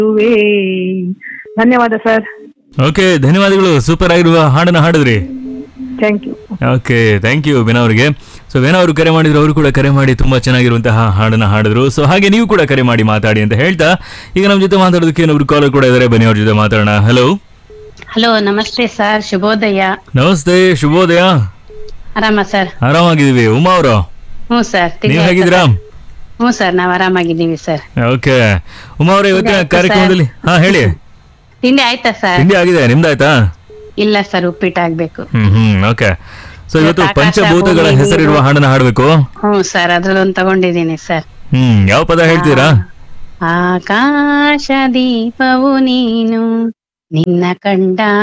ಇರುವೆ ಧನ್ಯವಾದ sir okay ಧನ್ಯವಾದಗಳು ಸೂಪರ್ ಆಗಿರುವ ಹಾಡನ್ನ ಹಾಡಿದ್ರಿ thank you okay thank you Beena ಅವರಿಗೆ ಸೊ ಬೇನಾ ಅವರು ಕರೆ ಮಾಡಿದ್ರು ಅವರು ಕೂಡ ಕರೆ ಮಾಡಿ ತುಂಬಾ ಚೆನ್ನಾಗಿರುವಂತಹ ಹಾಡನ್ನ ಹಾಡಿದ್ರು ಸೊ ಹಾಗೆ ನೀವು ಕೂಡ ಕರೆ ಮಾಡಿ ಮಾತಾಡಿ ಅಂತ ಹೇಳ್ತಾ ಈಗ ನಮ್ಮ ಜೊತೆ ಮಾತಾಡೋದಕ್ಕೆ ಇನ್ನೊಬ್ರು ಕಾಲರ್ ಕೂಡ ಇದ್ದಾರೆ ಬನ್ನಿ ಅವ್ರ ಜೊತೆ ಮಾತಾಡೋಣ ಹಲೋ ಹಲೋ ನಮಸ್ತೆ ಸರ್ ಶುಭೋದಯ ನಮಸ್ತೆ ಶುಭೋದಯ ಆರಾಮ ಸರ್ ಆರಾಮಾಗಿದ್ದೀವಿ ಉಮಾ ಅವರು ಹ್ಞೂ ಸರ್ ತಿಂಡಿ ನೀವು ಆಯ್ತಾ ಹೇಗಿದ್ದೀರಾ ಸರ್? ಹ್ಞೂ ಸರ್ ನಾವ್ ಆರಾಮಾಗಿದ್ದೀವಿ ಸರ್ ಓಕೆ ಉಮಾ ಅವರೇ ಇವತ್ತಿನ ಆಯ್ತಾ ಕಾರ್ಯಕ್ರಮದಲ್ಲಿ ಹಾ ಹೇಳಿ ತಿಂಡಿ ಆಯ್ತಾ ಸರ್ ತಿಂಡಿ ಆಗಿದೆ ನಿಮ್ದಾಯ್ತಾ ಇಲ್ಲ ಸರ್ ಉಪ್ಪಿಟ್ಟಾಗ್ಬೇಕು ಹ್ಮ್ ಹ್ಮ್ ಓಕೆ ಸೊ ಇವತ್ತು ಆಕಾಶ, ಪಂಚಭೂತಗಳ ಭೂಮಿ, ಹೆಸರಿರುವ ನೀರು. ಹಾಡನ್ನ ಹಾಡ್ಬೇಕು ಹ್ಞೂ ಸರ್ ಅದ್ರಲ್ಲೊಂದು ತಗೊಂಡಿದ್ದೀನಿ ಸರ್ ಹ್ಮ್ ಯಾವ ಪದ ಹೇಳ್ತೀರಾ ಆಕಾಶ ದೀಪವು ನೀನು ನಿನ್ನ ಕಂಡ